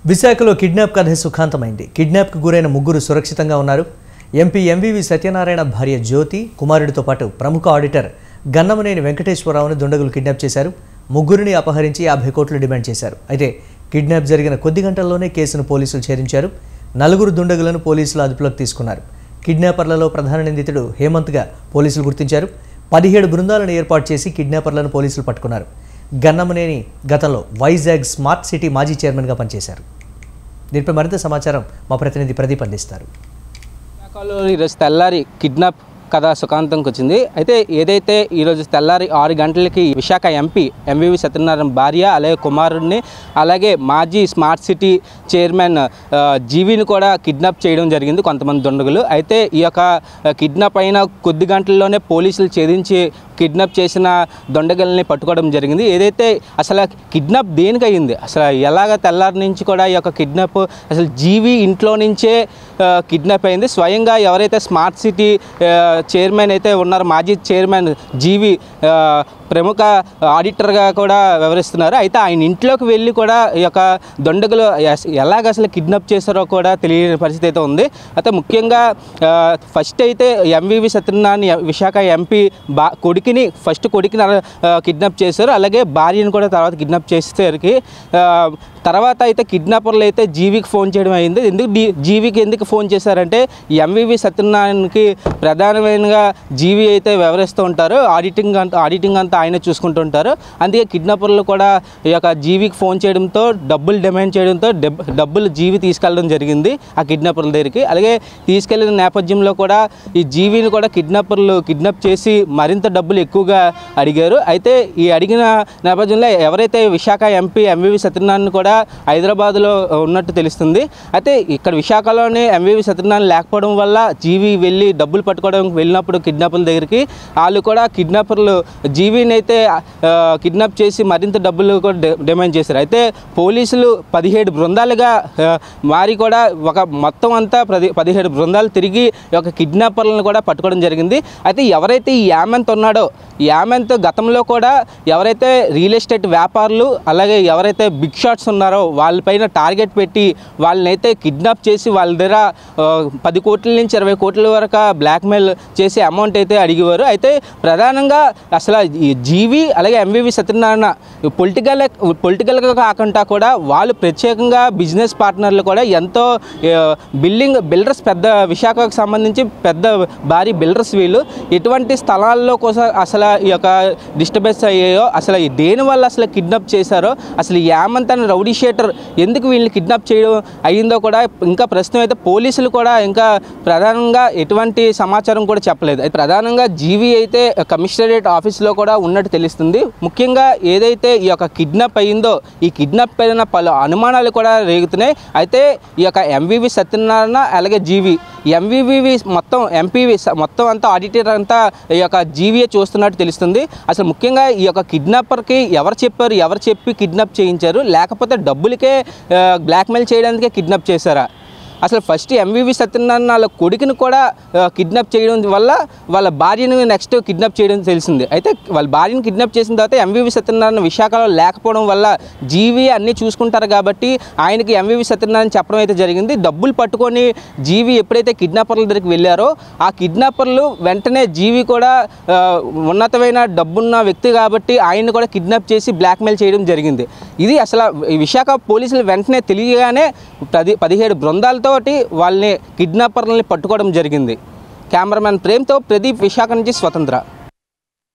విశాఖలో కిడ్నాప్ కథ సుఖాంతమైంది కిడ్నాప్కు గురైన ముగ్గురు సురక్షితంగా ఉన్నారు ఎంపీ ఎంవివి సత్యనారాయణ భార్య జ్యోతి కుమారుడితో పాటు ప్రముఖ ఆడిటర్ గన్నమనేని వెంకటేశ్వరరావును దుండగులు కిడ్నాప్ చేశారు ముగ్గురిని అపహరించి యాభై కోట్లు డిమాండ్ చేశారు అయితే కిడ్నాప్ జరిగిన కొద్ది గంటల్లోనే కేసును పోలీసులు ఛేదించారు నలుగురు దుండగులను పోలీసులు అదుపులోకి తీసుకున్నారు కిడ్నాపర్లలో ప్రధాన నిందితుడు హేమంత్గా పోలీసులు గుర్తించారు పదిహేడు బృందాలను ఏర్పాటు చేసి కిడ్నాపర్లను పోలీసులు పట్టుకున్నారు గన్నమనేని గతంలో వైజాగ్ స్మార్ట్ సిటీ మాజీ చైర్మన్గా పనిచేశారు దీనిపై మరింత సమాచారం మా ప్రతినిధి ప్రదీప్ అందిస్తారు విశాఖలో ఈరోజు తెల్లారి కిడ్నాప్ కథ సుఖాంతంకి వచ్చింది అయితే ఏదైతే ఈరోజు తెల్లారి ఆరు గంటలకి విశాఖ ఎంపీ ఎంవివి సత్యనారాయణ భార్య అలాగే కుమారుడిని అలాగే మాజీ స్మార్ట్ సిటీ చైర్మన్ ఆ, జీవిని కూడా కిడ్నాప్ చేయడం జరిగింది కొంతమంది దుండగులు అయితే ఈ యొక్క కిడ్నాప్ అయిన కొద్ది గంటల్లోనే పోలీసులు ఛేదించి కిడ్నాప్ చేసిన దొండగల్ని పట్టుకోవడం జరిగింది ఏదైతే అసలు కిడ్నాప్ దేనికి అయింది అసలు ఎలాగ తెల్లారి నుంచి కూడా ఈ యొక్క కిడ్నాప్ అసలు జీవి ఇంట్లో నుంచే ఆ, కిడ్నాప్ అయింది స్వయంగా ఎవరైతే స్మార్ట్ సిటీ ఆ, చైర్మన్ అయితే ఉన్నారో మాజీ చైర్మన్ జీవి ఆ, ప్రముఖ ఆడిటర్గా కూడా వ్యవహరిస్తున్నారు అయితే ఆయన ఇంట్లోకి వెళ్ళి కూడా ఈ యొక్క దొండగులు ఎస్- ఎలాగ అసలు కిడ్నాప్ చేశారో కూడా తెలియని పరిస్థితి అయితే ఉంది అయితే ముఖ్యంగా ఆ, ఫస్ట్ అయితే ఎంవివి సత్యనారాయణ ఎ- విశాఖ ఎంపీ బా కొడుకుని ఫస్ట్ కొడుకుని ఆ, కిడ్నాప్ చేశారు అలాగే భార్యను కూడా తర్వాత కిడ్నాప్ చేసేసరికి ఆ, తర్వాత అయితే కిడ్నాపర్లు అయితే జీవికి ఫోన్ చేయడం అయింది ఎందుకు డి జీవికి ఎందుకు ఫోన్ చేశారంటే ఎంవివి సత్యనారాయణకి ప్రధానమైనగా జీవి అయితే వ్యవహరిస్తూ ఉంటారు ఆడిటింగ్ అంతా ఆడిటింగ్ అంతా ఆయన చూసుకుంటూ ఉంటారు అందుకే కిడ్నాపర్లు కూడా ఈ యొక్క జీవికి ఫోన్ చేయడంతో డబ్బులు డిమాండ్ చేయడంతో డబ్ డబ్బులు జీవి తీసుకెళ్ళడం జరిగింది ఆ కిడ్నాపర్ల దగ్గరికి అలాగే తీసుకెళ్లిన నేపథ్యంలో కూడా ఈ జీవిని కూడా కిడ్నాపర్లు కిడ్నాప్ చేసి మరింత డబ్బులు ఎక్కువగా అడిగారు అయితే ఈ అడిగిన నేపథ్యంలో ఎవరైతే విశాఖ ఎంపీ ఎంవివి సత్యనారాయణ కూడా హైదరాబాద్లో ఉన్నట్టు తెలుస్తుంది అయితే ఇక్కడ విశాఖలోనే ఎంవివి సత్యనారాయణ లేకపోవడం వల్ల జీవి వెళ్ళి డబ్బులు పట్టుకోవడం వెళ్ళినప్పుడు కిడ్నాపర్ల దగ్గరికి వాళ్ళు కూడా కిడ్నాపర్లు జీవిని అయితే ఆ, కిడ్నాప్ చేసి మరింత డబ్బులు కూడా డి- డిమాండ్ చేశారు అయితే పోలీసులు పదిహేడు బృందాలుగా ఆ, మారి కూడా ఒక మొత్తం అంతా పది పదిహేడు బృందాలు తిరిగి ఈ యొక్క కిడ్నాపర్లను కూడా పట్టుకోవడం జరిగింది అయితే ఎవరైతే ఈ యామంత్ ఉన్నాడో ఈ యామంత్ గతంలో కూడా ఎవరైతే రియల్ ఎస్టేట్ వ్యాపారులు అలాగే ఎవరైతే బిగ్ షాట్స్ ఉన్నారో వాళ్ళపైన టార్గెట్ పెట్టి వాళ్ళని అయితే కిడ్నాప్ చేసి వాళ్ళ దగ్గర ఆ, పది కోట్ల నుంచి ఇరవై కోట్ల వరకు బ్లాక్మెయిల్ చేసి అమౌంట్ అయితే అడిగేవారు అయితే ప్రధానంగా అసలు ఈ జీవి అలాగే ఎంవివి సత్యనారాయణ పొలిటికల్ పొలిటికల్గా కాకుండా కూడా వాళ్ళు ప్రత్యేకంగా బిజినెస్ పార్ట్నర్లు కూడా ఎంతో ఆ, బిల్డింగ్ బిల్డర్స్ పెద్ద విశాఖకు సంబంధించి పెద్ద భారీ బిల్డర్స్ వీళ్ళు ఎటువంటి స్థలాల్లో కోసం అసలు ఈ యొక్క డిస్టర్బెన్స్ అయ్యాయో అసలు ఈ దేని వల్ల అసలు కిడ్నాప్ చేశారో అసలు ఈ యామంత్ అనే రౌడీ షేటర్ ఎందుకు వీళ్ళని కిడ్నాప్ చేయడం అయ్యిందో కూడా ఇంకా ప్రస్తుతం అయితే పోలీసులు కూడా ఇంకా ప్రధానంగా ఎటువంటి సమాచారం కూడా చెప్పలేదు అయితే ప్రధానంగా జీవీ అయితే కమిషనరేట్ ఆఫీస్లో కూడా ఉన్నట్టు తెలుస్తుంది ముఖ్యంగా ఏదైతే ఈ యొక్క కిడ్నాప్ అయ్యిందో ఈ కిడ్నాప్ అయిన పలు అనుమానాలు కూడా రేగుతున్నాయి అయితే ఈ యొక్క ఎంవివి సత్యనారాయణ అలాగే జీవి ఎంవివి మొత్తం ఎంపీవి మొత్తం అంతా ఆడిటర్ అంతా ఈ యొక్క జీవీఏ చూస్తున్నట్టు తెలుస్తుంది అసలు ముఖ్యంగా ఈ యొక్క కిడ్నాపర్కి ఎవరు చెప్పారు ఎవరు చెప్పి కిడ్నాప్ చేయించారు లేకపోతే డబ్బులకే బ్లాక్మెయిల్ చేయడానికే కిడ్నాప్ చేశారా అసలు ఫస్ట్ ఎంవివి సత్యనారాయణ వాళ్ళ కొడుకుని కూడా కిడ్నాప్ చేయడం వల్ల వాళ్ళ భార్యను నెక్స్ట్ కిడ్నాప్ చేయడం తెలిసింది అయితే వాళ్ళ భార్యను కిడ్నాప్ చేసిన తర్వాత ఎంవివి సత్యనారాయణ విశాఖలో లేకపోవడం వల్ల జీవి అన్నీ చూసుకుంటారు కాబట్టి ఆయనకి ఎంవివి సత్యనారాయణ చెప్పడం అయితే జరిగింది డబ్బులు పట్టుకొని జీవి ఎప్పుడైతే కిడ్నాపర్ల దగ్గరికి వెళ్ళారో ఆ కిడ్నాపర్లు వెంటనే జీవి కూడా ఆ, ఉన్నతమైన డబ్బున్న వ్యక్తి కాబట్టి ఆయన్ని కూడా కిడ్నాప్ చేసి బ్లాక్మెయిల్ చేయడం జరిగింది ఇది అసలు ఈ విశాఖ పోలీసులు వెంటనే తెలియగానే పది పదిహేడు బృందాలతోటి వాళ్ళని కిడ్నాపర్లని పట్టుకోవడం జరిగింది కెమెరామెన్ ప్రేమ్తో ప్రదీప్ విశాఖ నుంచి స్వతంత్ర